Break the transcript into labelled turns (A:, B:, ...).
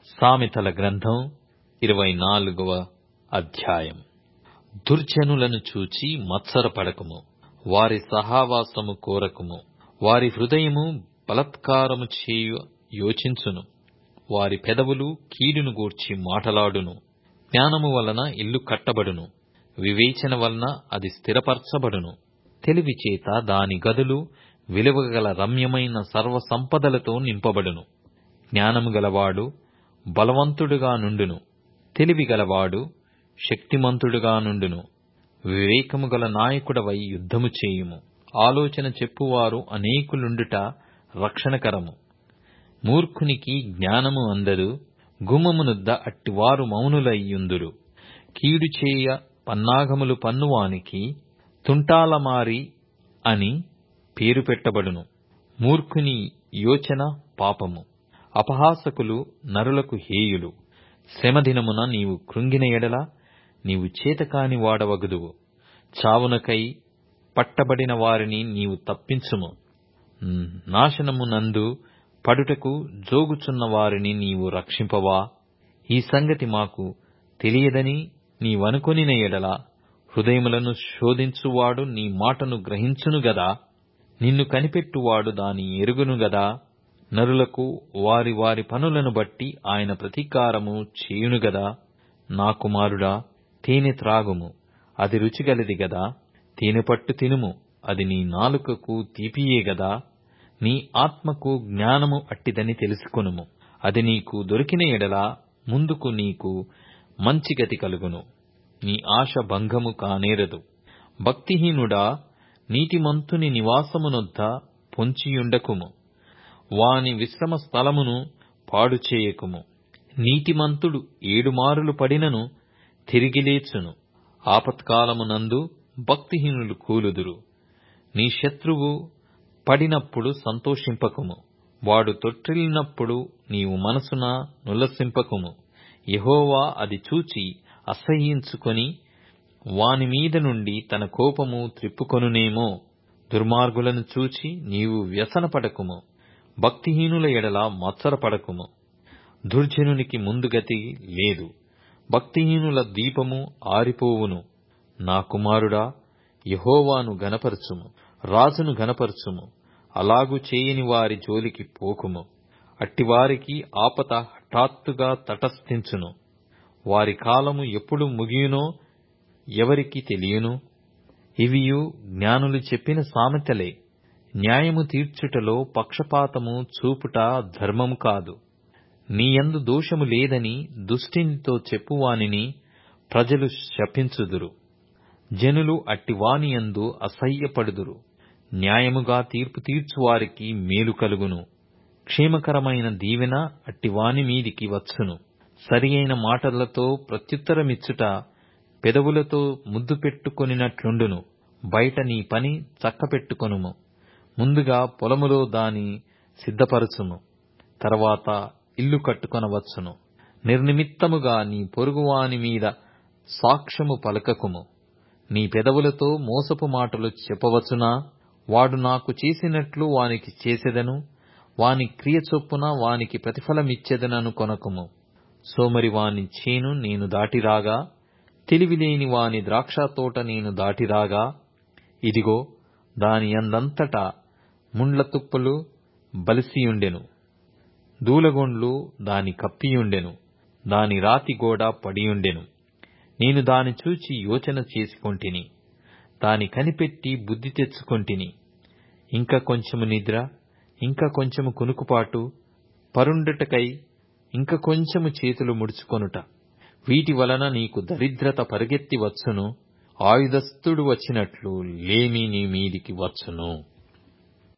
A: సామెతల గ్రంథం ఇరవై నాలుగవ అధ్యాయం దుర్జనులను చూచి మత్సరపడకుము వారి సహవాసము కోరకుము వారి హృదయము బలాత్కారము చేయు యోచించును వారి పెదవులు కీడును గూర్చి మాటలాడును జ్ఞానము వలన ఇల్లు కట్టబడును వివేచన వలన అది స్థిరపరచబడును తెలివి చేత దాని గదులు విలువగల రమ్యమైన సర్వ సంపదలతో నింపబడును జ్ఞానము గలవాడు బలవంతుడుగా నుండును తెలివి గలవాడు శక్తిమంతుడుగా నుండును వివేకము గల నాయకుడవై యుద్ధము చేయుము ఆలోచన చెప్పువారు అనేకులుండుట రక్షణకరము మూర్ఖునికి జ్ఞానము అందదు గుమ్మమునొద్ద అట్టివారు మౌనులయ్యుందురు కీడు చేయ పన్నాగములు పన్నువానికి తుంటాలమారి అని పేరు పెట్టబడును మూర్ఖుని యోచన పాపము అపహాసకులు నరులకు హేయులు శ్రమదినమున నీవు కృంగిన ఎడల నీవు చేతకాని వాడవగుదువు చావునకై పట్టబడిన వారిని నీవు తప్పించుము నాశనమునందు పడుటకు జోగుచున్న వారిని నీవు రక్షింపవా ఈ సంగతి మాకు తెలియదని నీవనుకొనిన ఎడల హృదయములను శోధించువాడు నీ మాటను గ్రహించును గదా నిన్ను కనిపెట్టువాడు దాని ఎరుగును గదా నరులకు వారి వారి పనులను బట్టి ఆయన ప్రతీకారము చేయును గదా నా కుమారుడా తేనె త్రాగుము అది రుచిగలది గదా తేనె పట్టు తినుము అది నీ నాలుకకు తీపియే గదా నీ ఆత్మకు జ్ఞానము అట్టిదని తెలుసుకొనుము అది నీకు దొరికిన ఎడల ముందుకు నీకు మంచి గతి కలుగును నీ ఆశ భంగము కానేరదు భక్తిహీనుడా నీతిమంతుని నివాసమునొద్ద పొంచియుండకుము వాని విశ్రమ స్థలమును పాడు చేయకుము నీతిమంతుడు ఏడుమారులు పడినను తిరిగి లేచును ఆపత్కాలమునందు భక్తిహీనులు కూలుదురు నీ శత్రువు పడినప్పుడు సంతోషింపకుము వాడు తొట్టిల్లినప్పుడు నీవు మనసున నులసింపకుము యహోవా అది చూచి అసహ్యించుకొని వాని మీద నుండి తన కోపము త్రిప్పుకొనునేమో దుర్మార్గులను చూచి నీవు వ్యసనపడకుము భక్తిహీనుల ఎడల మత్సరపడకుము దుర్జనునికి ముందుగతి లేదు భక్తిహీనుల దీపము ఆరిపోవును నా కుమారుడా యహోవాను గనపరచుము రాజును గనపరచుము అలాగు చేయని వారి జోలికి పోకుము అట్టివారికి ఆపత హఠాత్తుగా తటస్థించును వారి కాలము ఎప్పుడు ముగియునో ఎవరికి తెలియను ఇవియు జ్ఞానులు చెప్పిన సామెతలే న్యాయము తీర్చుటలో పక్షపాతము చూపుట ధర్మము కాదు నీయందు దోషము లేదని దుష్టినితో చెప్పువానిని ప్రజలు శపించుదురు జనులు అట్టివానియందు అసహ్యపడుదురు న్యాయముగా తీర్పు తీర్చువారికి మేలు కలుగును క్షేమకరమైన దీవెన అట్టివాని మీదికి వచ్చును సరి అయిన మాటలతో ప్రత్యుత్తరమిచ్చుట పెదవులతో ముద్దు పెట్టుకొనినట్లుండును బయట నీ పని చక్కపెట్టుకొనుము ముందుగా పొలములో దాని సిద్ధపరచుము తర్వాత ఇల్లు కట్టుకొనవచ్చును నిర్నిమిత్తముగా నీ పొరుగువాని మీద సాక్ష్యము పలకకుము నీ పెదవులతో మోసపు మాటలు చెప్పవచ్చునా వాడు నాకు చేసినట్లు వానికి చేసెదను వాని క్రియ చొప్పున వానికి ప్రతిఫలమిచ్చెదనను కొనకుము సోమరి వాని చేను నేను దాటిరాగా తెలివిలేని వాని ద్రాక్షతోట నేను దాటిరాగా ఇదిగో దాని అందంతటా ముండ్ల తుప్పలు బలిసియుండెను దూలగొండ్లు దాని కప్పియుండెను దాని రాతి గోడ పడియుండెను నేను దాని చూచి యోచన చేసుకొంటిని దాని కనిపెట్టి బుద్ధి తెచ్చుకొంటిని ఇంకా కొంచెము నిద్ర ఇంకా కొంచెము కునుకుపాటు పరుండుటకై ఇంక కొంచెము చేతులు ముడుచుకొనుట వీటి వలన నీకు దరిద్రత పరిగెత్తి వచ్చును ఆయుధస్థుడు వచ్చినట్లు లేమి నీ మీదికి వచ్చును